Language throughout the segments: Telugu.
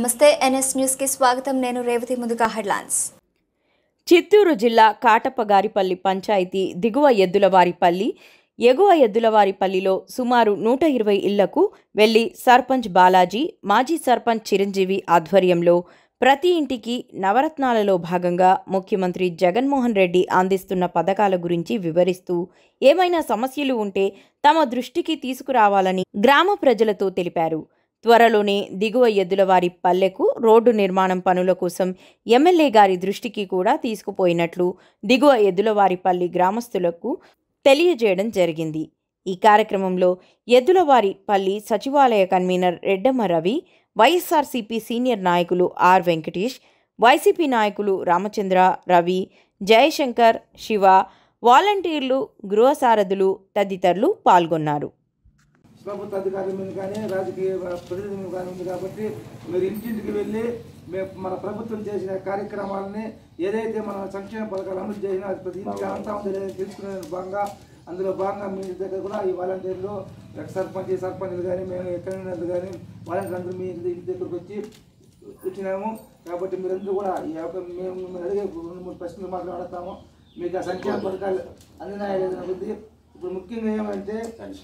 నమస్తే ఎన్ఎస్ న్యూస్ కి స్వాగతం నేను రేవతి ముందుగా హెడ్లైన్స్ చిత్తూరు జిల్లా కాటప్పగారిపల్లి పంచాయతీ దిగువ ఎద్దులవారిపల్లి ఎగువ ఎద్దులవారిపల్లిలో సుమారు నూట ఇరవై ఇళ్లకు వెళ్లి సర్పంచ్ బాలాజీ మాజీ సర్పంచ్ చిరంజీవి ఆధ్వర్యంలో ప్రతి ఇంటికి నవరత్నాలలో భాగంగా ముఖ్యమంత్రి జగన్మోహన్ రెడ్డి అందిస్తున్న పథకాల గురించి వివరిస్తూ ఏమైనా సమస్యలు ఉంటే తమ దృష్టికి తీసుకురావాలని గ్రామ ప్రజలతో తెలిపారు త్వరలోనే దిగువ ఎద్దులవారి పల్లెకు రోడ్డు నిర్మాణం పనుల కోసం ఎమ్మెల్యే గారి దృష్టికి కూడా తీసుకుపోయినట్లు దిగువ ఎద్దులవారిపల్లి గ్రామస్తులకు తెలియజేయడం జరిగింది ఈ కార్యక్రమంలో ఎద్దులవారి పల్లి సచివాలయ కన్వీనర్ రెడ్డమ్మ రవి వైఎస్ఆర్సీపీ సీనియర్ నాయకులు ఆర్ వెంకటేష్ వైసీపీ నాయకులు రామచంద్ర రవి జయశంకర్ శివ వాలంటీర్లు గృహసారథులు తదితరులు పాల్గొన్నారు ప్రభుత్వ అధికారుల మీద కానీ రాజకీయ ప్రతినిధుల మీద కానీ ఉంది కాబట్టి మీరు ఇంటింటికి వెళ్ళి మేము మన ప్రభుత్వం చేసిన కార్యక్రమాలని ఏదైతే మన సంక్షేమ పథకాలు అమలు చేసినా అది ప్రతి ఇంటికి అంతా ఉంది లేదని తెలుసుకునే భాగంగా అందులో భాగంగా మీ ఇంటి దగ్గర కూడా ఈ వాలంటీర్లు ఎక్స్ సర్పంచ్ సర్పంచ్లు కానీ మేము కన్వీనర్లు కానీ వాలంటీర్లు అందరూ మీ ఇంటి ఇంటి దగ్గరకు వచ్చి ఇచ్చినాము కాబట్టి మీరందరూ కూడా ఈ యొక్క మేము మిమ్మల్ని అడిగే రెండు మూడు ప్రశ్నలు మాట్లాడతాము మీకు ఆ సంక్షేమ పథకాలు అందినాయా లేదని బుద్ధి ఇప్పుడు ముఖ్యంగా ఏమంటే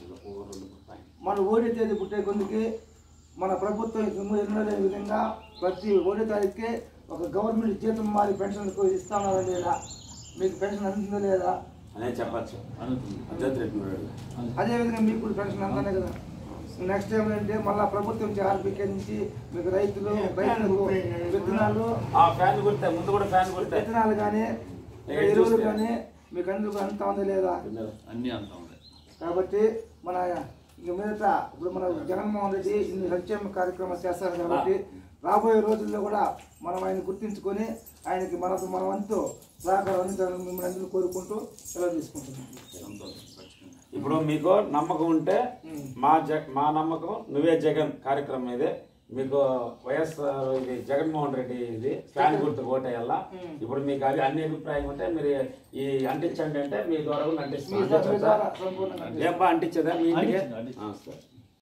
మన ఓడి తేదీ పుట్టే కొందుకి మన ప్రభుత్వం ఎన్నో లేని విధంగా ప్రతి ఓడి తారీఖుకి ఒక గవర్నమెంట్ జీతం మారి పెన్షన్ ఇస్తా ఉన్నారా లేదా మీకు పెన్షన్ అందుతుందా లేదా అనే చెప్పచ్చు అజంత్ రెడ్డి గారు. అదేవిధంగా మీకు కూడా పెన్షన్ అంతానే కదా నెక్స్ట్ ఏమంటే మళ్ళీ ప్రభుత్వం ఆర్బీకే నుంచి మీకు రైతులు రైతులకు విత్తనాలు ఆ ఫ్యాన్ కొడితే ముందు కూడా ఫ్యాన్ కొడితే విత్తనాలు కానీ ఎరువులు కానీ మీకు అందుకు అంతా ఉందా లేదా అన్ని అంతా ఉంది కాబట్టి మన ఇక మీదట ఇప్పుడు మన జగన్మోహన్ రెడ్డి ఇన్ని సంక్షేమ కార్యక్రమాలు చేస్తారు కాబట్టి రాబోయే రోజుల్లో కూడా మనం ఆయన గుర్తించుకొని ఆయనకి మనకు మన వంతు సహకారం అందించాలని మిమ్మల్ని అందరూ కోరుకుంటూ సెలవు తీసుకుంటున్నాం ఇప్పుడు మీకు నమ్మకం ఉంటే మా జ మా నమ్మకం నువ్వే జగన్ కార్యక్రమం ఇదే మీకు వైఎస్ ఇది జగన్మోహన్ రెడ్డి ఇది ఫ్యాన్ గుర్తు ఓటేయాల ఇప్పుడు మీకు అది అన్ని అభిప్రాయం ఉంటే మీరు ఈ అంటించండి అంటే మీ ద్వారా కూడా మీ అంటిస్తాం ద్వారా సంపూర్ణంగా ఏబ్బా అంటించదా మీ ఇంటికి ఆ, సరే